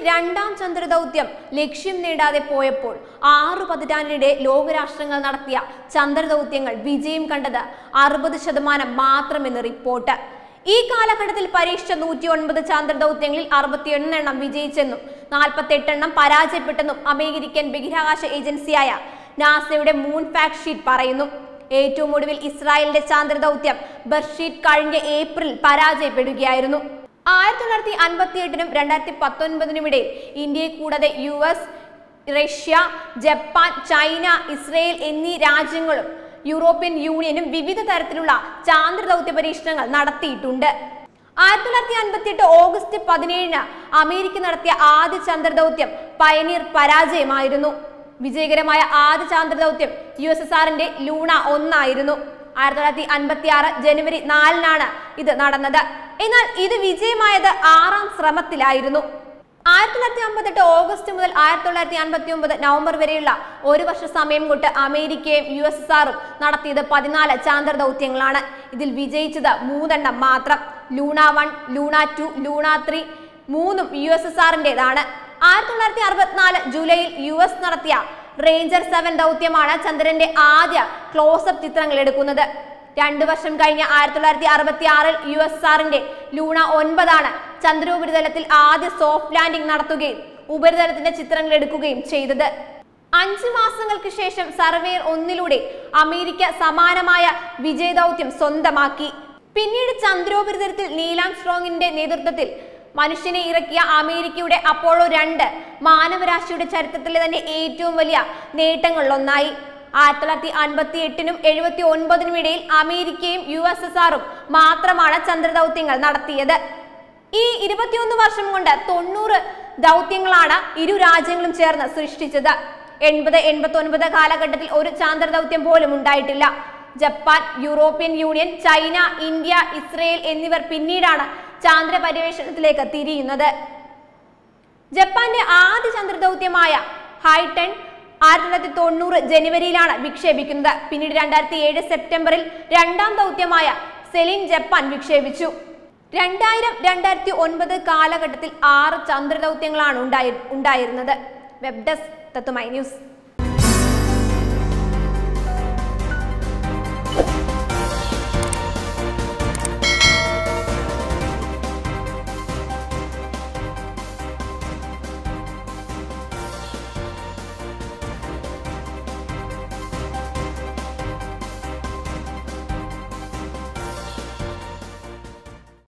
രണ്ടാം ചന്ദ്രദൗത്യം ലക്ഷ്യം നേടാതെ പോയപ്പോൾ ആറു പതിറ്റാണ്ടിനിടെ ലോകരാഷ്ട്രങ്ങൾ നടത്തിയ ചന്ദ്രദൗത്യങ്ങൾ വിജയം കണ്ടത് അറുപത് ശതമാനം മാത്രമെന്ന് റിപ്പോർട്ട് ഈ കാലഘട്ടത്തിൽ പരീക്ഷിച്ച നൂറ്റി ഒൻപത് ചന്ദ്രദൗത്യങ്ങളിൽ അറുപത്തിയൊന്ന് എണ്ണം വിജയിച്ചെന്നും നാൽപ്പത്തെട്ട് എണ്ണം പരാജയപ്പെട്ടെന്നും അമേരിക്കൻ ബഹിരാകാശ ഏജൻസിയായ നാസയുടെ മൂൺ ഫാക്ട് ഷീറ്റ് പറയുന്നു ഏറ്റവും ഒടുവിൽ ഇസ്രായേലിന്റെ ചാന്ദ്രദൗത്യം ബർഷീറ്റ് കഴിഞ്ഞ ഏപ്രിൽ പരാജയപ്പെടുകയായിരുന്നു ആയിരത്തി തൊള്ളായിരത്തി അൻപത്തി എട്ടിനും രണ്ടായിരത്തി പത്തൊൻപതിനും ഇടയിൽ ഇന്ത്യയെ കൂടാതെ U S Russia Japan China Israel എന്നീ രാജ്യങ്ങളും യൂറോപ്യൻ യൂണിയനും വിവിധ തരത്തിലുള്ള ചാന്ദ്രദൗത്യ പരീക്ഷണങ്ങൾ നടത്തിയിട്ടുണ്ട് ആയിരത്തി തൊള്ളായിരത്തി അൻപത്തി എട്ട് ഓഗസ്റ്റ് പതിനേഴിന് അമേരിക്ക നടത്തിയ ആദ്യ ചന്ദ്രദൗത്യം പയനീർ പരാജയമായിരുന്നു വിജയകരമായ ആദ്യ ചാന്ദ്രദൗത്യം യു എസ് എസ് ആറിന്റെ ലൂണ ഒന്നായിരുന്നു ആയിരത്തി തൊള്ളായിരത്തി അൻപത്തി ആറ് ജനുവരി നാലിനാണ് ഇത് നടന്നത് എന്നാൽ ഇത് വിജയമായത് ആറാം ശ്രമത്തിലായിരുന്നു ആയിരത്തി തൊള്ളായിരത്തി അമ്പത്തെട്ട് ഓഗസ്റ്റ് മുതൽ ആയിരത്തി തൊള്ളായിരത്തി അൻപത്തി ഒമ്പത് നവംബർ വരെയുള്ള ഒരു വർഷ സമയം കൊണ്ട് അമേരിക്കയും യു എസ് എസ് ആറും നടത്തിയത് പതിനാല് ചാന്ദ്ര ദൗത്യങ്ങളാണ് ഇതിൽ വിജയിച്ചത് മൂന്നെണ്ണം മാത്രം Luna one Luna two Luna three മൂന്നും യു എസ് എസ് ആറിൻ്റെതാണ് ആയിരത്തി തൊള്ളായിരത്തി അറുപത്തിനാല് ജൂലൈയിൽ യു എസ് നടത്തിയ റേഞ്ചർ സെവൻ ദൗത്യമാണ് ചന്ദ്രന്റെ ആദ്യ ക്ലോസപ്പ് ചിത്രങ്ങൾ എടുക്കുന്നത് രണ്ടു വർഷം കഴിഞ്ഞ ആയിരത്തി തൊള്ളായിരത്തി അറുപത്തി ആറിൽ യു എസ് ആറിന്റെ ലൂണ ഒൻപതാണ് ചന്ദ്രോപരിതലത്തിൽ ആദ്യ സോഫ്റ്റ് ലാൻഡിംഗ് നടത്തുകയും ഉപരിതലത്തിന്റെ ചിത്രങ്ങൾ എടുക്കുകയും ചെയ്തത് അഞ്ച് മാസങ്ങൾക്ക് ശേഷം സർവേയർ ഒന്നിലൂടെ അമേരിക്ക സമാനമായ വിജയദൗത്യം സ്വന്തമാക്കി പിന്നീട് ചന്ദ്രോപരിതലത്തിൽ നീലാം സ്ട്രോങ്ങിന്റെ നേതൃത്വത്തിൽ മനുഷ്യനെ ഇറക്കിയ അമേരിക്കയുടെ അപ്പോളോ രണ്ട് മാനവരാശിയുടെ ചരിത്രത്തിലെ തന്നെ ഏറ്റവും വലിയ നേട്ടങ്ങളിലൊന്നായി ആയിരത്തി തൊള്ളായിരത്തി അൻപത്തി എട്ടിനും എഴുപത്തി ഒൻപതിനും ഇടയിൽ അമേരിക്കയും യു എസ് എസ് ആറും മാത്രമാണ് ചന്ദ്രദൗത്യങ്ങൾ നടത്തിയത് ഈ ഇരുപത്തിയൊന്ന് വർഷം കൊണ്ട് തൊണ്ണൂറ് ദൗത്യങ്ങളാണ് ഇരു രാജ്യങ്ങളും ചേർന്ന് സൃഷ്ടിച്ചത് എൺപത് എൺപത്തി ഒൻപത് കാലഘട്ടത്തിൽ ഒരു ചാന്ദ്ര ദൗത്യം പോലും ഉണ്ടായിട്ടില്ല Japan European Union China India Israel എന്നിവർ പിന്നീടാണ് ചാന്ദ്ര പര്യവേഷണത്തിലേക്ക് തിരിയുന്നത് ജപ്പാന്റെ ആദ്യ ചന്ദ്രദൗത്യമായ ഹൈട്ടൺ ആയിരത്തി തൊള്ളായിരത്തി തൊണ്ണൂറ് ജനുവരിയിലാണ് വിക്ഷേപിക്കുന്നത് പിന്നീട് രണ്ടായിരത്തി ഏഴ് സെപ്റ്റംബറിൽ രണ്ടാം ദൗത്യമായ സെലിൻ ജപ്പാൻ വിക്ഷേപിച്ചു രണ്ടായിരം രണ്ടായിരത്തി ഒൻപത് കാലഘട്ടത്തിൽ ആറ് ചന്ദ്രദൗത്യങ്ങളാണ് ഉണ്ടായി ഉണ്ടായിരുന്നത് വെബ് ഡെസ്ക് തത്തുമൈ ന്യൂസ്